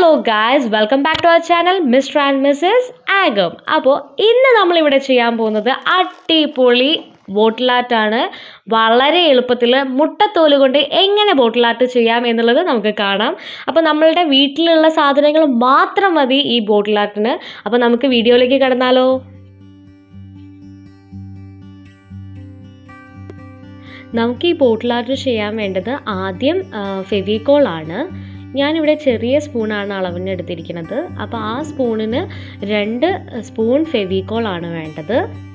hello guys welcome back to our channel mister and missus Agam അപ്പോൾ ഇന്ന് നമ്മളിവിടെ ചെയ്യാൻ പോകുന്നത് അടിപൊളി ബോട്ടിൽ ആർട്ടാണ് വളരെ എളുപ്പത്തിൽ മുട്ടത്തോല് കൊണ്ട് എങ്ങനെ ബോട്ടിൽ ആർട്ട് ചെയ്യാം എന്നുള്ളത് നമുക്ക് കാണാം അപ്പോൾ നമ്മളുടെ വീട്ടിലുള്ള സാധനങ്ങൾ മാത്രം മതി ഈ ബോട്ടിൽ ആർട്ടിന് അപ്പോൾ നമുക്ക് വീഡിയോയിലേക്ക് കടന്നാലോ നമുക്ക് ഈ ബോട്ടിൽ ആർട്ട് ചെയ്യാൻ വേണ്ടത് ആദ്യം ഫെവിക്കോൾ ആണ് ഞാനിവിടെ ചെറിയ സ്പൂണാണ് അളവിന് എടുത്തിരിക്കുന്നത് അപ്പോൾ ആ സ്പൂണിന് രണ്ട് സ്പൂൺ ഫെവിക്കോൾ ആണ് വേണ്ടത്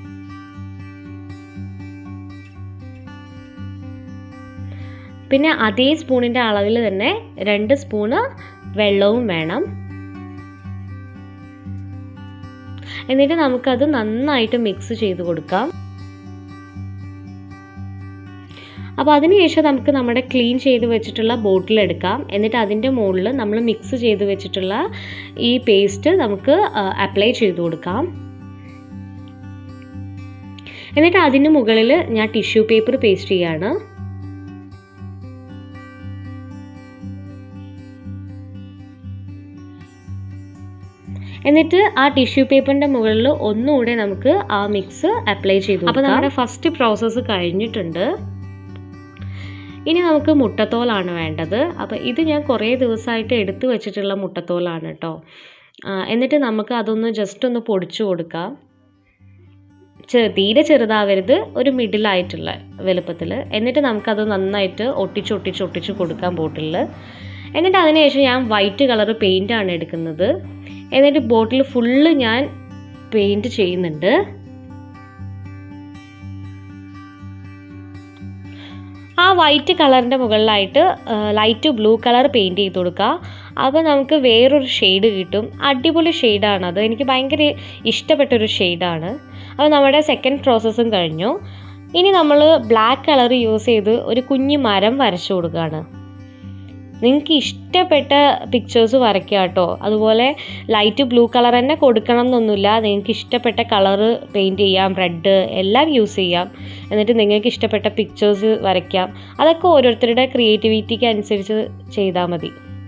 പിന്നെ അതേ സ്പൂണിൻ്റെ അളവിൽ തന്നെ രണ്ട് സ്പൂണ് വെള്ളവും വേണം എന്നിട്ട് നമുക്കത് നന്നായിട്ട് മിക്സ് ചെയ്ത് കൊടുക്കാം അപ്പോൾ അതിനുശേഷം നമുക്ക് നമ്മുടെ ക്ലീൻ ചെയ്ത് വെച്ചിട്ടുള്ള ബോട്ടിൽ എടുക്കാം എന്നിട്ട് അതിൻ്റെ മുകളിൽ നമ്മൾ മിക്സ് ചെയ്ത് വെച്ചിട്ടുള്ള ഈ പേസ്റ്റ് നമുക്ക് അപ്ലൈ ചെയ്ത് കൊടുക്കാം എന്നിട്ട് അതിന് മുകളിൽ ഞാൻ ടിഷ്യൂ പേപ്പർ പേസ്റ്റ് ചെയ്യാണ് എന്നിട്ട് ആ ടിഷ്യൂ പേപ്പറിൻ്റെ മുകളിൽ ഒന്നുകൂടെ നമുക്ക് ആ മിക്സ് അപ്ലൈ ചെയ്തു അപ്പോൾ നമ്മുടെ ഫസ്റ്റ് പ്രോസസ്സ് കഴിഞ്ഞിട്ടുണ്ട് ഇനി നമുക്ക് മുട്ടത്തോലാണ് വേണ്ടത് അപ്പോൾ ഇത് ഞാൻ കുറേ ദിവസമായിട്ട് എടുത്തു വെച്ചിട്ടുള്ള മുട്ടത്തോലാണ് കേട്ടോ എന്നിട്ട് നമുക്ക് അതൊന്ന് ജസ്റ്റ് ഒന്ന് പൊടിച്ചു കൊടുക്കാം തീരെ ചെറുതാവരുത് ഒരു മിഡിലായിട്ടുള്ള വലുപ്പത്തിൽ എന്നിട്ട് നമുക്കത് നന്നായിട്ട് ഒട്ടിച്ച് ഒട്ടിച്ച് ഒട്ടിച്ച് കൊടുക്കാം ബോട്ടിലിൽ എന്നിട്ട് അതിനുശേഷം ഞാൻ വൈറ്റ് കളർ പെയിൻ്റാണ് എടുക്കുന്നത് എന്നിട്ട് ബോട്ടിൽ ഫുള്ള് ഞാൻ പെയിൻറ്റ് ചെയ്യുന്നുണ്ട് ആ വൈറ്റ് കളറിൻ്റെ മുകളിലായിട്ട് ലൈറ്റ് ബ്ലൂ കളർ പെയിൻറ്റ് ചെയ്ത് കൊടുക്കുക അപ്പോൾ നമുക്ക് വേറൊരു ഷെയ്ഡ് കിട്ടും അടിപൊളി ഷെയ്ഡാണ് അത് എനിക്ക് ഭയങ്കര ഇഷ്ടപ്പെട്ടൊരു ഷെയ്ഡാണ് അപ്പോൾ നമ്മുടെ സെക്കൻഡ് പ്രോസസ്സും കഴിഞ്ഞു ഇനി നമ്മൾ ബ്ലാക്ക് കളർ യൂസ് ചെയ്ത് ഒരു കുഞ്ഞു മരം വരച്ചു കൊടുക്കുകയാണ് നിങ്ങൾക്ക് ഇഷ്ടപ്പെട്ട പിക്ചേഴ്സ് വരയ്ക്കുക കേട്ടോ അതുപോലെ ലൈറ്റ് ബ്ലൂ കളർ തന്നെ കൊടുക്കണം എന്നൊന്നുമില്ല നിങ്ങൾക്ക് ഇഷ്ടപ്പെട്ട കളറ് പെയിൻറ്റ് ചെയ്യാം റെഡ് എല്ലാം യൂസ് ചെയ്യാം എന്നിട്ട് നിങ്ങൾക്ക് ഇഷ്ടപ്പെട്ട പിക്ചേഴ്സ് വരയ്ക്കാം അതൊക്കെ ഓരോരുത്തരുടെ ക്രിയേറ്റിവിറ്റിക്ക് അനുസരിച്ച് ചെയ്താൽ മതി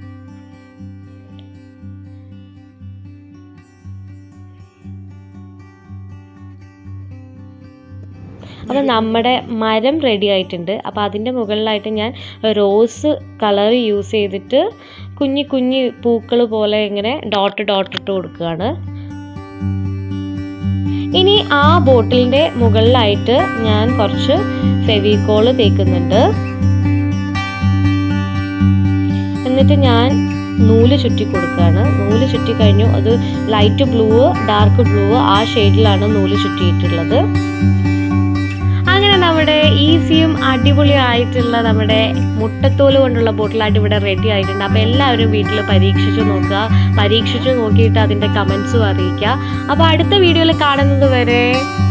അപ്പോൾ നമ്മുടെ മരം റെഡി ആയിട്ടുണ്ട് അപ്പോൾ അതിൻ്റെ മുകളിലായിട്ട് ഞാൻ റോസ് കളർ യൂസ് ചെയ്തിട്ട് കുഞ്ഞി കുഞ്ഞി പൂക്കൾ പോലെ ഇങ്ങനെ ഡോട്ട് ഡോട്ട് ഇട്ട് കൊടുക്കുകയാണ് ഇനി ആ ബോട്ടിലിൻ്റെ മുകളിലായിട്ട് ഞാൻ കുറച്ച് ഫെവിക്കോള് തേക്കുന്നുണ്ട് എന്നിട്ട് ഞാൻ നൂല് ചുറ്റി കൊടുക്കുകയാണ് നൂല് ചുറ്റി കഴിഞ്ഞു അത് ലൈറ്റ് ബ്ലൂ ഡാർക്ക് ബ്ലൂ ആ ഷെയ്ഡിലാണ് നൂല് ചുറ്റിയിട്ടുള്ളത് അങ്ങനെ നമ്മുടെ ഈസിയും അടിപൊളിയായിട്ടുള്ള നമ്മുടെ മുട്ടത്തോല് കൊണ്ടുള്ള ബോട്ടിലായിട്ട് ഇവിടെ റെഡി ആയിട്ടുണ്ട് അപ്പോൾ എല്ലാവരും വീട്ടിൽ പരീക്ഷിച്ച് നോക്കുക പരീക്ഷിച്ച് നോക്കിയിട്ട് അതിൻ്റെ കമൻസും അറിയിക്കുക അപ്പോൾ അടുത്ത വീഡിയോയിൽ കാണുന്നത് വരെ